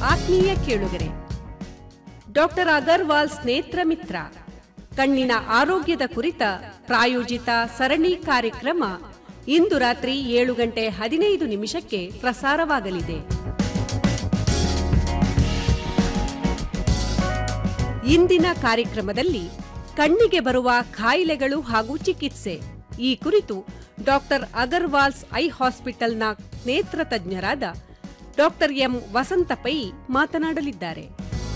ಆತ್ಮೀಯ ಕೇಳುಗರೆ ಡಾಕ್ಟರ್ ಅಗರ್ವಾಲ್ಸ್ ನೇತ್ರ ಮಿತ್ರ ಕಣ್ಣಿನ ಆರೋಗ್ಯದ ಕುರಿತ ಪ್ರಾಯೋಜಿತ ಸರಣಿ ಕಾರ್ಯಕ್ರಮ ಇಂದು ರಾತ್ರಿ ಏಳು ಗಂಟೆ ಹದಿನೈದು ನಿಮಿಷಕ್ಕೆ ಪ್ರಸಾರವಾಗಲಿದೆ ಇಂದಿನ ಕಾರ್ಯಕ್ರಮದಲ್ಲಿ ಕಣ್ಣಿಗೆ ಬರುವ ಕಾಯಿಲೆಗಳು ಹಾಗೂ ಚಿಕಿತ್ಸೆ ಈ ಕುರಿತು ಡಾಕ್ಟರ್ ಅಗರ್ವಾಲ್ಸ್ ಐ ಹಾಸ್ಪಿಟಲ್ನ ನೇತ್ರ ತಜ್ಞರಾದ ಡಾಕ್ಟರ್ ಎಂ ವಸಂತ ಪೈ ಮಾತನಾಡಲಿದ್ದಾರೆ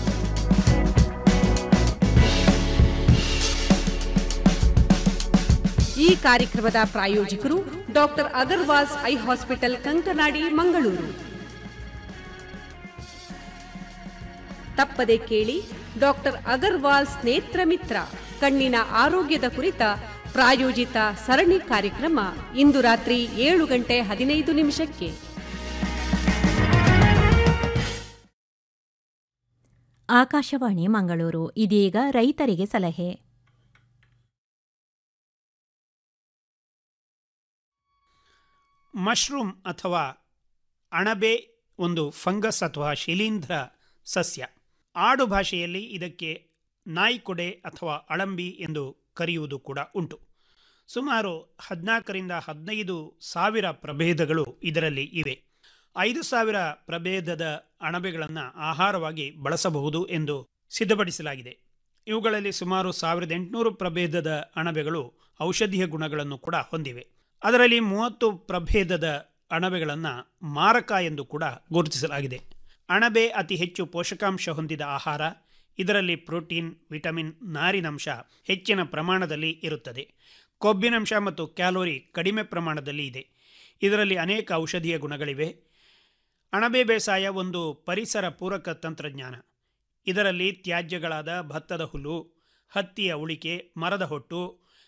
ಈ ಕಾರ್ಯಕ್ರಮದ ಪ್ರಾಯೋಜಕರು doctor Agarwals eye hospital Kankanadi Mangaluru ತಪ್ಪದೆ ಕೇಳಿ ಡಾಕ್ಟರ್ ಅಗರ್ವಾಲ್ಸ್ ನೇತ್ರ ಮಿತ್ರ ಕಣ್ಣಿನ ಆರೋಗ್ಯದ ಕುರಿತ ಪ್ರಾಯೋಜಿತ ಸರಣಿ ಕಾರ್ಯಕ್ರಮ ಇಂದು ರಾತ್ರಿ ಏಳು ಗಂಟೆ ಹದಿನೈದು ನಿಮಿಷಕ್ಕೆ ಆಕಾಶವಾಣಿ ಮಂಗಳೂರು ಇದೀಗ ರೈತರಿಗೆ ಸಲಹೆ ಮಶ್ರೂಮ್ ಅಥವಾ ಅಣಬೆ ಒಂದು ಫಂಗಸ್ ಅಥವಾ ಶಿಲೀಂಧ್ರ ಸಸ್ಯ ಆಡು ಭಾಷೆಯಲ್ಲಿ ಇದಕ್ಕೆ ನಾಯಿಕೊಡೆ ಅಥವಾ ಅಳಂಬಿ ಎಂದು ಕರೆಯುವುದು ಕೂಡ ಉಂಟು ಸುಮಾರು ಹದಿನಾಲ್ಕರಿಂದ ಹದಿನೈದು ಸಾವಿರ ಪ್ರಭೇದಗಳು ಇದರಲ್ಲಿ ಇವೆ ಐದು ಸಾವಿರ ಪ್ರಭೇದದ ಅಣಬೆಗಳನ್ನು ಆಹಾರವಾಗಿ ಬಳಸಬಹುದು ಎಂದು ಸಿದ್ಧಪಡಿಸಲಾಗಿದೆ ಇವುಗಳಲ್ಲಿ ಸುಮಾರು ಸಾವಿರದ ಎಂಟುನೂರು ಪ್ರಭೇದದ ಅಣಬೆಗಳು ಔಷಧೀಯ ಗುಣಗಳನ್ನು ಕೂಡ ಹೊಂದಿವೆ ಅದರಲ್ಲಿ ಮೂವತ್ತು ಪ್ರಭೇದದ ಅಣಬೆಗಳನ್ನು ಮಾರಕ ಎಂದು ಕೂಡ ಗುರುತಿಸಲಾಗಿದೆ ಅಣಬೆ ಅತಿ ಹೆಚ್ಚು ಪೋಷಕಾಂಶ ಹೊಂದಿದ ಆಹಾರ ಇದರಲ್ಲಿ ಪ್ರೋಟೀನ್ ವಿಟಮಿನ್ ನಾರಿನಂಶ ಹೆಚ್ಚಿನ ಪ್ರಮಾಣದಲ್ಲಿ ಇರುತ್ತದೆ ಕೊಬ್ಬಿನಂಶ ಮತ್ತು ಕ್ಯಾಲೋರಿ ಕಡಿಮೆ ಪ್ರಮಾಣದಲ್ಲಿ ಇದೆ ಇದರಲ್ಲಿ ಅನೇಕ ಔಷಧೀಯ ಗುಣಗಳಿವೆ ಅಣಬೆ ಬೇಸಾಯ ಒಂದು ಪರಿಸರ ಪೂರಕ ತಂತ್ರಜ್ಞಾನ ಇದರಲ್ಲಿ ತ್ಯಾಜ್ಯಗಳಾದ ಭತ್ತದ ಹುಲ್ಲು ಹತ್ತಿಯ ಉಳಿಕೆ ಮರದ ಹೊಟ್ಟು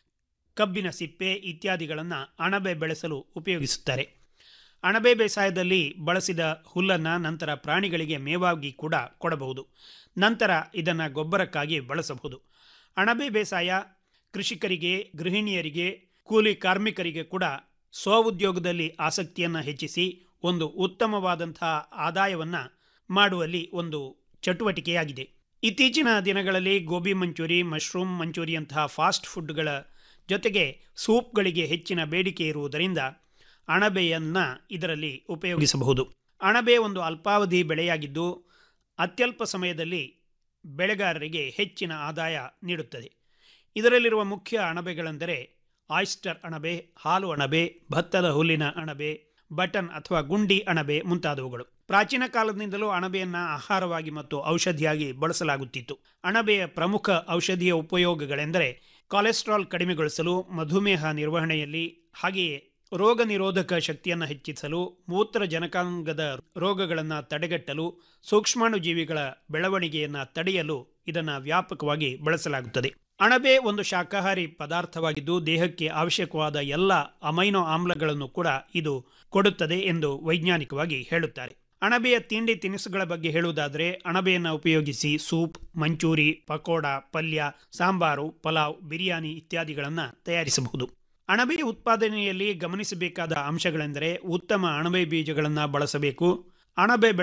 ಕಬ್ಬಿನ ಸಿಪ್ಪೆ ಇತ್ಯಾದಿಗಳನ್ನು ಅಣಬೆ ಬೆಳೆಸಲು ಉಪಯೋಗಿಸುತ್ತಾರೆ ಅಣಬೆ ಬೇಸಾಯದಲ್ಲಿ ಬಳಸಿದ ಹುಲ್ಲನ್ನು ನಂತರ ಪ್ರಾಣಿಗಳಿಗೆ ಮೇವಾಗಿ ಕೂಡ ಕೊಡಬಹುದು ನಂತರ ಇದನ್ನು ಗೊಬ್ಬರಕ್ಕಾಗಿ ಬಳಸಬಹುದು ಅಣಬೆ ಬೇಸಾಯ ಕೃಷಿಕರಿಗೆ ಗೃಹಿಣಿಯರಿಗೆ ಕೂಲಿ ಕಾರ್ಮಿಕರಿಗೆ ಕೂಡ ಸ್ವಉದ್ಯೋಗದಲ್ಲಿ ಆಸಕ್ತಿಯನ್ನು ಹೆಚ್ಚಿಸಿ ಒಂದು ಉತ್ತಮವಾದಂತಹ ಆದಾಯವನ್ನು ಮಾಡುವಲ್ಲಿ ಒಂದು ಚಟುವಟಿಕೆಯಾಗಿದೆ ಇತ್ತೀಚಿನ ದಿನಗಳಲ್ಲಿ ಗೋಬಿ ಮಂಚೂರಿ ಮಶ್ರೂಮ್ ಮಂಚೂರಿಯಂತಹ ಫಾಸ್ಟ್ ಫುಡ್ಗಳ ಜೊತೆಗೆ ಸೂಪ್ಗಳಿಗೆ ಹೆಚ್ಚಿನ ಬೇಡಿಕೆ ಇರುವುದರಿಂದ ಅಣಬೆಯನ್ನು ಇದರಲ್ಲಿ ಉಪಯೋಗಿಸಬಹುದು ಅಣಬೆ ಒಂದು ಅಲ್ಪಾವಧಿ ಬೆಳೆಯಾಗಿದ್ದು ಅತ್ಯಲ್ಪ ಸಮಯದಲ್ಲಿ ಬೆಳೆಗಾರರಿಗೆ ಹೆಚ್ಚಿನ ಆದಾಯ ನೀಡುತ್ತದೆ ಇದರಲ್ಲಿರುವ ಮುಖ್ಯ ಅಣಬೆಗಳೆಂದರೆ ಆಯಿಸ್ಟರ್ ಅಣಬೆ ಹಾಲು ಅಣಬೆ ಭತ್ತದ ಹುಲ್ಲಿನ ಅಣಬೆ ಬಟನ್ ಅಥವಾ ಗುಂಡಿ ಅಣಬೆ ಮುಂತಾದವುಗಳು ಪ್ರಾಚೀನ ಕಾಲದಿಂದಲೂ ಅಣಬೆಯನ್ನು ಆಹಾರವಾಗಿ ಮತ್ತು ಔಷಧಿಯಾಗಿ ಬಳಸಲಾಗುತ್ತಿತ್ತು ಅಣಬೆಯ ಪ್ರಮುಖ ಔಷಧೀಯ ಉಪಯೋಗಗಳೆಂದರೆ ಕೊಲೆಸ್ಟ್ರಾಲ್ ಕಡಿಮೆಗೊಳಿಸಲು ಮಧುಮೇಹ ನಿರ್ವಹಣೆಯಲ್ಲಿ ಹಾಗೆಯೇ ರೋಗ ನಿರೋಧಕ ಶಕ್ತಿಯನ್ನು ಹೆಚ್ಚಿಸಲು ಮೂತ್ರ ಜನಕಾಂಗದ ರೋಗಗಳನ್ನು ತಡೆಗಟ್ಟಲು ಸೂಕ್ಷ್ಮಾಣುಜೀವಿಗಳ ಬೆಳವಣಿಗೆಯನ್ನು ತಡೆಯಲು ಇದನ್ನು ವ್ಯಾಪಕವಾಗಿ ಬಳಸಲಾಗುತ್ತದೆ ಅಣಬೆ ಒಂದು ಶಾಕಾಹಾರಿ ಪದಾರ್ಥವಾಗಿದ್ದು ದೇಹಕ್ಕೆ ಅವಶ್ಯಕವಾದ ಎಲ್ಲ ಅಮೈನೋ ಆಮ್ಲಗಳನ್ನು ಕೂಡ ಇದು ಕೊಡುತ್ತದೆ ಎಂದು ವೈಜ್ಞಾನಿಕವಾಗಿ ಹೇಳುತ್ತಾರೆ ಅಣಬೆಯ ತಿಂಡಿ ತಿನಿಸುಗಳ ಬಗ್ಗೆ ಹೇಳುವುದಾದರೆ ಅಣಬೆಯನ್ನು ಉಪಯೋಗಿಸಿ ಸೂಪ್ ಮಂಚೂರಿ ಪಕೋಡ ಪಲ್ಯ ಸಾಂಬಾರು ಪಲಾವ್ ಬಿರಿಯಾನಿ ಇತ್ಯಾದಿಗಳನ್ನು ತಯಾರಿಸಬಹುದು ಅಣಬೆ ಉತ್ಪಾದನೆಯಲ್ಲಿ ಗಮನಿಸಬೇಕಾದ ಅಂಶಗಳೆಂದರೆ ಉತ್ತಮ ಅಣಬೆ ಬೀಜಗಳನ್ನು ಬಳಸಬೇಕು ಅಣಬೆ